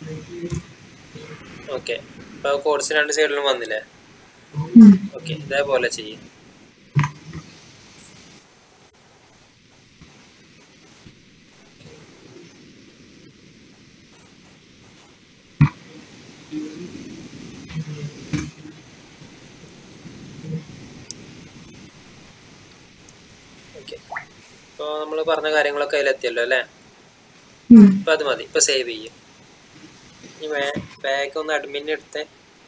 Okay അപ്പൊ codes രണ്ട് സൈഡിലും വന്നില്ലേ ഉം. ഓക്കെ ഇതേപോലെ ചെയ്യും ഓക്കെ ഇപ്പോൾ നമ്മൾ പറഞ്ഞ കാര്യങ്ങളൊക്കെ അതിലെത്തിയല്ലോ അല്ലേ ഉം. ഇപ്പം അത് മതി ഇപ്പം സേവ് ചെയ്യും ഇനി ബാക്ക് ഒന്ന് അഡ്മിൻ എടുത്തേ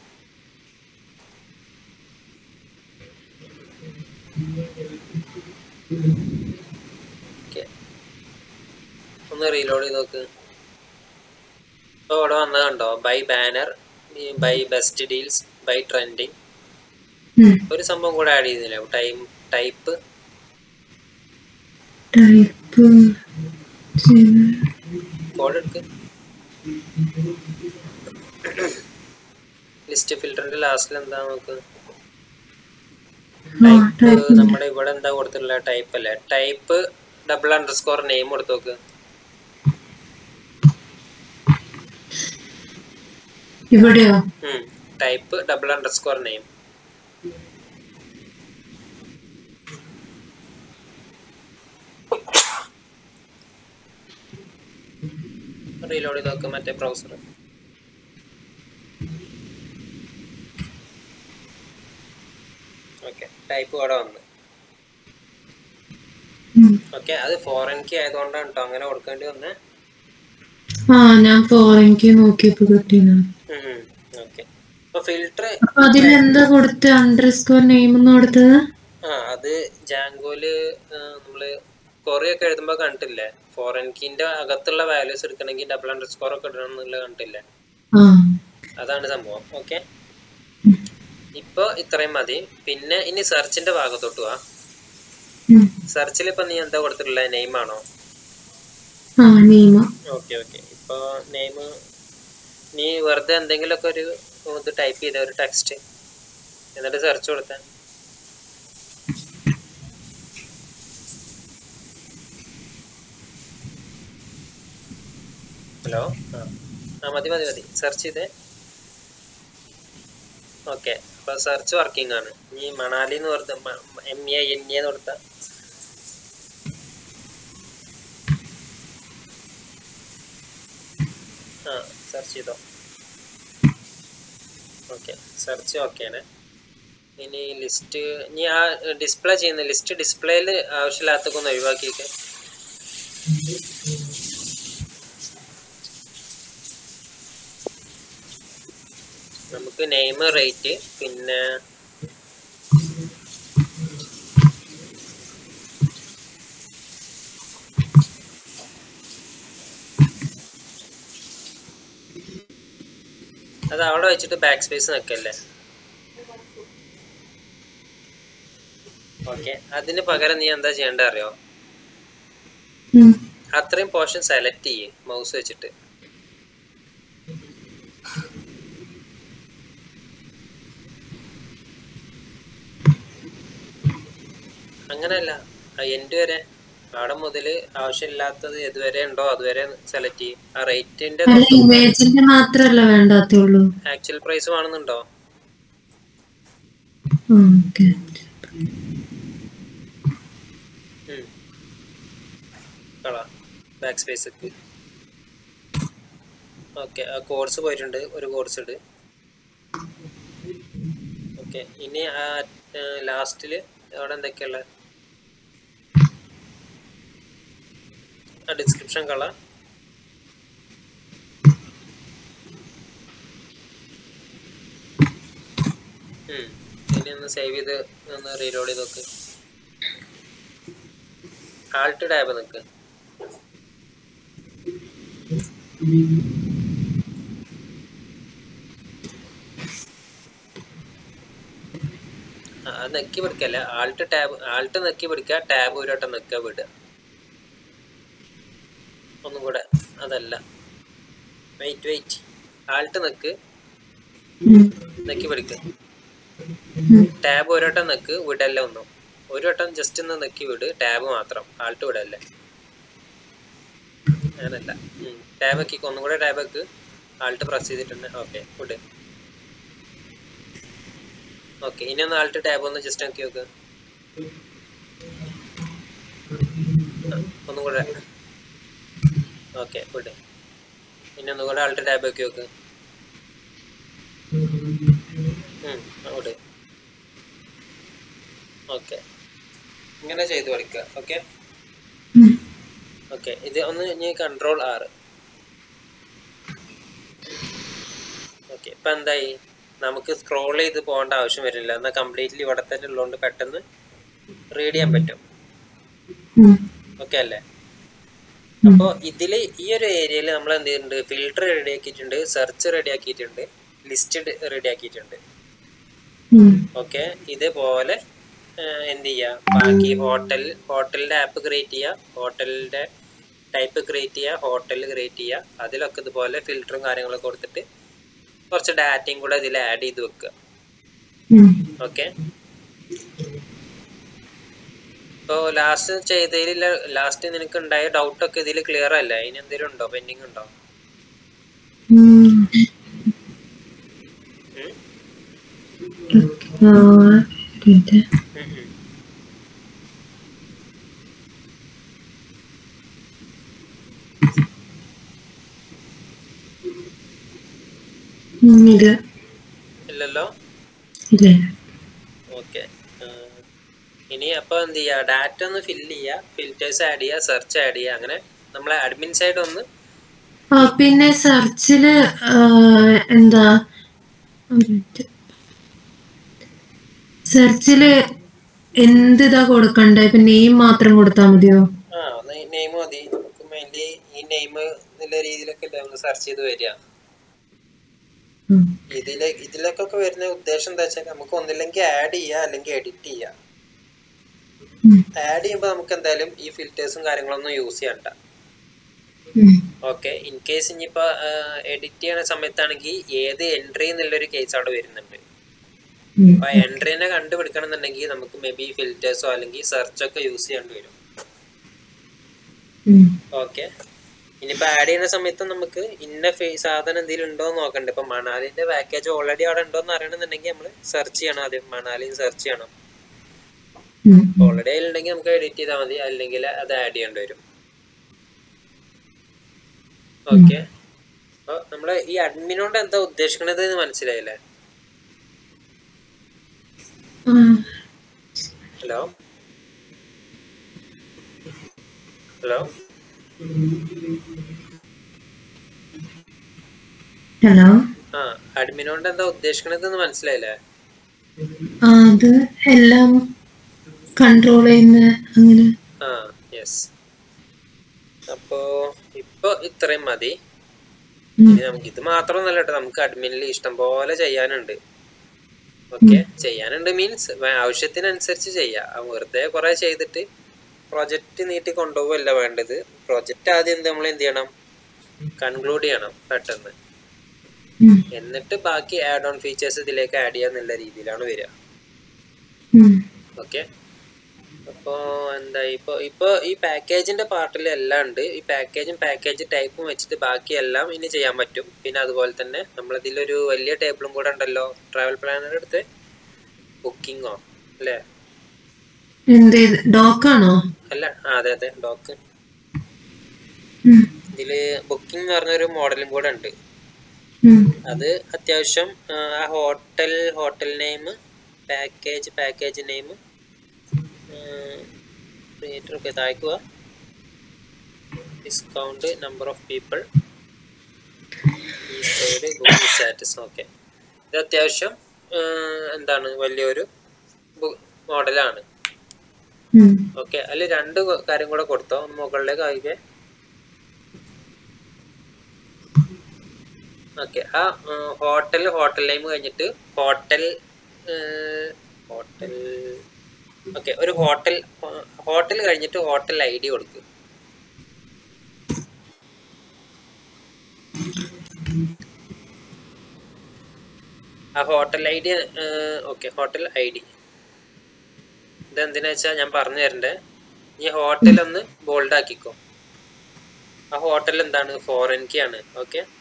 ഓക്കെ ഒന്ന് റീലോഡ് ചെയ്ത് നോക്ക് ഇപ്പോൾ ഇവിടെ വന്നത് കണ്ടോ buy banner buy best deals buy trending ഉം. ഒരു സംഭവം കൂടെ ആഡ് ചെയ്തില്ലേ ടൈം ടൈപ്പ് ടൈപ്പ് ചെയ്ത് കോഡ് എടുക്ക് ലിസ്റ്റ് ഫിൽറ്ററിന്റെ ലാസ്റ്റിൽ എന്താ നമുക്ക് ആ ടൈപ്പ് ടൈപ്പ് നമ്മുടെ ഇവിടെ എന്താ കൊടുത്തിട്ടുള്ള ടൈപ്പ് അല്ലേ type double underscore name കൊടുത്ത് നോക്ക് ഇവിടെയോ type double underscore name reload ചെയ്ത് നോക്ക് മറ്റേ ബ്രൗസർ ഓക്കെ ടൈപ്പ് ഇവിടെ വന്ന് ഉം. ഓക്കെ അത് ഫോറിൻ കീ ആയതുകൊണ്ടാണ് കേട്ടോ അങ്ങനെ കൊടുക്കേണ്ടി വന്നേ ആ ഞാൻ ഫോറിൻക്ക് നോക്കിയപ്പോ കിട്ടിയത് ഓക്കെ അപ്പൊ ഫിൽട്ടർ അപ്പൊ അതിലെന്താ കൊടുത്ത അണ്ടർ സ്കോർ നെയിം എന്ന് കൊടുത്തത് ആ അത് ജാങ്കോയില് നമ്മള് കൊറി ഒക്കെ എഴുതുമ്പോ കണ്ടില്ലേ ഫോറിൻ കീന്റെ അകത്തുള്ള വാല്യൂസ് എടുക്കണമെങ്കിൽ ഡബിൾ അണ്ടർ സ്കോർ ഒക്കെ ഇടണം എന്നുള്ളത് കണ്ടില്ലേ ആ അതാണ് സംഭവം ഓക്കെ ഇപ്പൊ ഇത്രയും മതി പിന്നെ ഇനി സെർച്ചിന്റെ ഭാഗത്തോട്ട് വാ ഉം. സെർച്ചിൽ ഇപ്പൊ നീ എന്താ കൊടുത്തിട്ടുള്ള നെയിം ആണോ ആ നെയിമ ഓക്കെ ഓക്കെ ഇപ്പൊ നെയിം നീ വെറുതെ എന്തെങ്കിലുമൊക്കെ ഒരു ഇത് ടൈപ്പ് ചെയ്ത ഒരു ടെക്സ്റ്റ് എന്നിട്ട് സെർച്ച് കൊടുത്ത ഹലോ ആ ആ മതി മതി മതി സെർച്ച് ചെയ്തേ ഓക്കെ അപ്പൊ സെർച്ച് വർക്കിംഗ് ആണ് നീ മണാലി എന്ന് കൊടുത്ത എം എ എൻ എ എന്ന് കൊടുത്ത ആ സെർച്ച് ചെയ്തോ ഓക്കെ സെർച്ച് ഓക്കെയാണ് ഇനി ലിസ്റ്റ് ഇനി ആ ഡിസ്പ്ലേ ചെയ്യുന്ന ലിസ്റ്റ് ഡിസ്പ്ലേയിൽ ആവശ്യമില്ലാത്തൊക്കെ ഒന്ന് ഒഴിവാക്കിയിട്ട് നമുക്ക് നെയിം റേറ്റ് പിന്നെ അത് അവിടെ വെച്ചിട്ട് ബാക്ക് സ്പേസ് നിൽക്കല്ലേ ഓക്കെ അതിന് പകരം നീ എന്താ ചെയ്യേണ്ടത് അറിയോ ഉം. അത്രയും പോർഷൻ സെലക്ട് ചെയ്യ് മൗസ് വെച്ചിട്ട് അങ്ങനെയല്ല എൻഡ് വരെ അവിടെ മുതൽ ആവശ്യമില്ലാത്തത് ഏതുവരെ ഉണ്ടോ അതുവരെ സെലക്ട് ചെയ്യും ആ റേറ്റിന്റെ അല്ല ഇമേജിന്റെ മാത്രല്ല വേണ്ടാത്തുള്ളൂ ആക്ച്വൽ പ്രൈസ് വേണമെന്നുണ്ടോ ഓക്കെ കളാ ബാക്ക് സ്പേസ് ഓക്കെ ആ കോഴ്സ് പോയിട്ടുണ്ട് ഒരു കോഴ്സ് ഇട് ഓക്കെ ഇനി ആ ലാസ്റ്റിൽ അവിടെ എന്തൊക്കെയുള്ള ആ ഡിസ്ക്രിപ്ഷൻ കള ഉം. ഇനി ഒന്ന് സേവ് ചെയ്ത് ഒന്ന് റീലോഡ് ചെയ്ത് നോക്ക് ആൾട്ട് ടാബ് നിൽക്ക് ആ, അത് നെക്കി പിടിക്കല്ല ആൾട്ട് ടാബ് ആൾട്ട് നെക്കി പിടിക്കുക ടാബ് ഒരു വട്ടം നിൽക്കുക വിടുക ഒന്നും കൂടെ അതല്ല വെയിറ്റ് വെയിറ്റ് ആൾട്ട് നിൽക്ക് നെക്കി പിടിക്ക് ടാബ് ഒരു വട്ടം നിൽക്ക് വിടല്ല ഒന്നും ഒരു വട്ടം ജസ്റ്റ് ഒന്ന് നെക്കി വിട് ടാബ് മാത്രം ആൾട്ട് വിടല്ലേ അങ്ങനല്ല ടാബ് ഒക്കെ ഒന്നും കൂടെ ടാബ് ഒക്കെ ആൾട്ട് പ്രസ് ചെയ്തിട്ടുണ്ട് ഓക്കെ ഫുഡ് ഓക്കെ ഇനി ഒന്ന് ആൾട്ട് ടാബ് ഒന്ന് ജസ്റ്റ് നോക്കി നോക്ക് ആ, ഒന്നും കൂടെ ഓക്കെ ഫുഡ് ഇനി ഒന്നും കൂടെ ആൾട്ട് ടാബ് നോക്കി നോക്ക് ഉം, അങ്ങോട്ട് ഓക്കെ ഇങ്ങനെ ചെയ്ത് പഠിക്കുക ഓക്കെ ഉം. ഓക്കെ ഇത് ഒന്ന് ഇനി കൺട്രോൾ ആറ് ഓക്കെ ഇപ്പൊ എന്തായി നമുക്ക് സ്ക്രോൾ ചെയ്ത് പോകേണ്ട ആവശ്യം വരില്ല എന്നാൽ കംപ്ലീറ്റ്ലി ഇവിടെ തന്നെ ഉള്ളതുകൊണ്ട് പെട്ടെന്ന് റീഡ് ചെയ്യാൻ പറ്റും ഉം. ഓക്കെ അല്ലേ അപ്പോൾ ഇതിൽ ഈ ഒരു ഏരിയയിൽ നമ്മൾ എന്ത് ചെയ്തിട്ടുണ്ട് ഫിൽട്ടർ റെഡി ആക്കിയിട്ടുണ്ട് സെർച്ച് റെഡി ആക്കിയിട്ടുണ്ട് ലിസ്റ്റ് റെഡി ആക്കിയിട്ടുണ്ട് ഉം. ഓക്കെ ഇതേപോലെ ആ, എന്ത് ചെയ്യുക ബാക്കി ഹോട്ടൽ ഹോട്ടലിൻ്റെ ആപ്പ് ക്രിയേറ്റ് ചെയ്യുക ഹോട്ടലിൻ്റെ ടൈപ്പ് ക്രിയേറ്റ് ചെയ്യുക ഹോട്ടൽ ക്രിയേറ്റ് ചെയ്യുക അതിലൊക്കെ ഇതുപോലെ ഫിൽറ്ററും കാര്യങ്ങളൊക്കെ കൊടുത്തിട്ട് കുറച്ച് ഡാറ്റയും കൂടെ ഇതിൽ ആഡ് ചെയ്ത് വെക്കുക ഉം. ഓക്കെ ഇപ്പോൾ ലാസ്റ്റ് ചെയ്തതിൽ ലാസ്റ്റ് നിനക്ക് ഉണ്ടായ ഡൗട്ടൊക്കെ ഇതിൽ ക്ലിയർ അല്ല ഇനി എന്തെങ്കിലും ഉണ്ടോ പെൻഡിങ് ഉണ്ടോ ഉം. ഉം? ആ, ഇത്. ഉം ഉം. ഉം, ഇല്ല ഇല്ലല്ലോ ഇല്ല ഓക്കെ ഇനി അപ്പോൾ എന്ത് ചെയ്യുക ഡാറ്റ ഒന്ന് ഫില്ല് ചെയ്യുക ഫിൽറ്റേഴ്സ് ആഡ് ചെയ്യുക സെർച്ച് ആഡ് ചെയ്യുക അങ്ങനെ നമ്മളെ അഡ്മിൻ സൈഡ് ഒന്ന് ആ പിന്നെ സെർച്ചില് എന്താ ഒരു മിനിറ്റ് സെർച്ചില് എന്ത് ഇതാ കൊടുക്കണ്ടേ ഇപ്പൊ നെയിം മാത്രം കൊടുത്താൽ മതിയോ ആ നെയിം മതി നമുക്ക് മെയിൻലി ഈ നെയിം എന്നുള്ള രീതിയിലൊക്കെ അല്ലേ നമ്മൾ സെർച്ച് ചെയ്ത് വരിക ഉം. ഇതിലെ ഇതിലൊക്കെ വരുന്ന ഉദ്ദേശം എന്താ വെച്ചാൽ നമുക്ക് ഒന്നില്ലെങ്കിൽ ആഡ് ചെയ്യുക അല്ലെങ്കിൽ എഡിറ്റ് ചെയ്യുക ഉം. ആഡ് ചെയ്യുമ്പോൾ നമുക്ക് എന്തായാലും ഈ ഫിൽറ്റേഴ്സും കാര്യങ്ങളൊന്നും യൂസ് ചെയ്യണ്ട ഉം. ഓക്കെ ഇൻ കേസ് ഇനിയിപ്പോൾ എഡിറ്റ് ചെയ്യണ സമയത്താണെങ്കിൽ ഏത് എൻട്രി എന്നുള്ളൊരു കേസ് അവിടെ വരുന്നുണ്ട് ഉം. അപ്പൊ എൻട്രീനെ കണ്ടുപിടിക്കണം എന്നുണ്ടെങ്കിൽ നമുക്ക് മേ ബി ഫിൽറ്റേഴ്സോ അല്ലെങ്കിൽ സെർച്ച് ഒക്കെ യൂസ് ചെയ്യേണ്ടി വരും ഉം. ഓക്കെ ഇനിയിപ്പോ ആഡ് ചെയ്യുന്ന സമയത്ത് നമുക്ക് ഇന്ന ഫേ- സാധനം എന്തെങ്കിലും ഉണ്ടോ എന്ന് നോക്കണ്ടേ ഇപ്പൊ മണാലിന്റെ പാക്കേജ് ഓൾറെഡി അവിടെ ഉണ്ടോ എന്ന് അറിയണമെന്നുണ്ടെങ്കിൽ നമ്മൾ സെർച്ച് ചെയ്യണം ആദ്യം മണാലിയും സെർച്ച് ചെയ്യണം ഉം. ഓൾറെഡി അതിലുണ്ടെങ്കിൽ നമുക്ക് എഡിറ്റ് ചെയ്താൽ മതി അല്ലെങ്കിൽ അത് ആഡ് ചെയ്യേണ്ടി വരും ഓക്കെ അപ്പൊ നമ്മള് ഈ അഡ്മിനോണ്ട് എന്താ ഉദ്ദേശിക്കണത് എന്ന് മനസ്സിലായില്ലേ ആ. ഹലോ ഹലോ ഹലോ ആ അഡ്മിനോണ്ട് എന്താ ഉദ്ദേശിക്കണത് എന്ന് മനസ്സിലായില്ലേ ആ, അത് എല്ലാം കൺട്രോൾ ചെയ്യുന്ന അങ്ങനെ ആ യെസ് അപ്പോ ഇപ്പൊ ഇത്രയും മതി ഉം. ഇനി നമുക്ക് ഇത് മാത്രമൊന്നല്ല കേട്ടോ നമുക്ക് അഡ്മിനിൽ ഇഷ്ടം പോലെ ചെയ്യാനുണ്ട് ഓക്കെ ചെയ്യാനുണ്ട് മീൻസ് ആവശ്യത്തിനനുസരിച്ച് ചെയ്യാം ആ വെറുതെ കുറെ ചെയ്തിട്ട് പ്രൊജക്റ്റ് നീട്ടി കൊണ്ടുപോവല്ല വേണ്ടത് പ്രൊജക്റ്റ് ആദ്യം നമ്മൾ എന്ത് ചെയ്യണം കൺക്ലൂഡ് ചെയ്യണം പെട്ടെന്ന് ഉം. എന്നിട്ട് ബാക്കി ആഡ് ഓൺ ഫീച്ചേഴ്സ് ഇതിലേക്ക് ആഡ് ചെയ്യാന്നുള്ള രീതിയിലാണ് വരിക ഉം. ഓക്കെ അപ്പോൾ എന്താ ഇപ്പോൾ ഇപ്പോൾ ഈ പാക്കേജിന്റെ പാർട്ടിൽ എല്ലാം ഉണ്ട് ഈ പാക്കേജും പാക്കേജ് ടൈപ്പും വെച്ചിട്ട് ബാക്കി എല്ലാം ഇനി ചെയ്യാൻ പറ്റും പിന്നെ അതുപോലെ തന്നെ നമ്മളതിലൊരു വലിയ ടേബിളും കൂടെ ഉണ്ടല്ലോ ട്രാവൽ പ്ലാനർ എടുത്ത് ബുക്കിങ്ങോ അല്ലേ എന്ത് ഡോക്കാണോ അല്ല ആ അതെ അതെ ഡോക്ക് ഉം. ഇതിൽ ബുക്കിംഗ് എന്ന് പറഞ്ഞൊരു മോഡലും കൂടെ ഉണ്ട് ഉം. അത് അത്യാവശ്യം ആ, ആ hotel hotel name package package name creator ഒക്കെ താഴ്ക്കുക ഡിസ്കൗണ്ട് നമ്പർ ഓഫ് പീപ്പിൾ ഈ സൈഡ് ഗൂഗിൾ സ്റ്റാറ്റസ് ഓക്കെ ഇത് അത്യാവശ്യം ആ, എന്താണ് വലിയൊരു മോഡലാണ് ഉം. ഓക്കെ അതിൽ രണ്ട് കൊ- കാര്യം കൂടെ കൊടുത്തോ ഒന്ന് മുകളിലേക്ക് ആയിക്കേ ഓക്കെ ആ ഹോട്ടൽ ഹോട്ടൽ നെയിം കഴിഞ്ഞിട്ട് ഹോട്ടൽ ഹോട്ടൽ ഓക്കെ ഒരു ഹോട്ടൽ ഹോട്ടൽ കഴിഞ്ഞിട്ട് ഹോട്ടൽ ഐ ഡി കൊടുക്കുക ആ hotel I D okay hotel I D ഇതെന്തിനാ വെച്ചാൽ ഞാൻ പറഞ്ഞു തരണ്ടേ ഈ ഹോട്ടൽ ഒന്ന് ബോൾഡ് ആക്കിക്കോ ആ ഹോട്ടൽ എന്താണ് ഫോറിൻ കീ ആണ് ഓക്കെ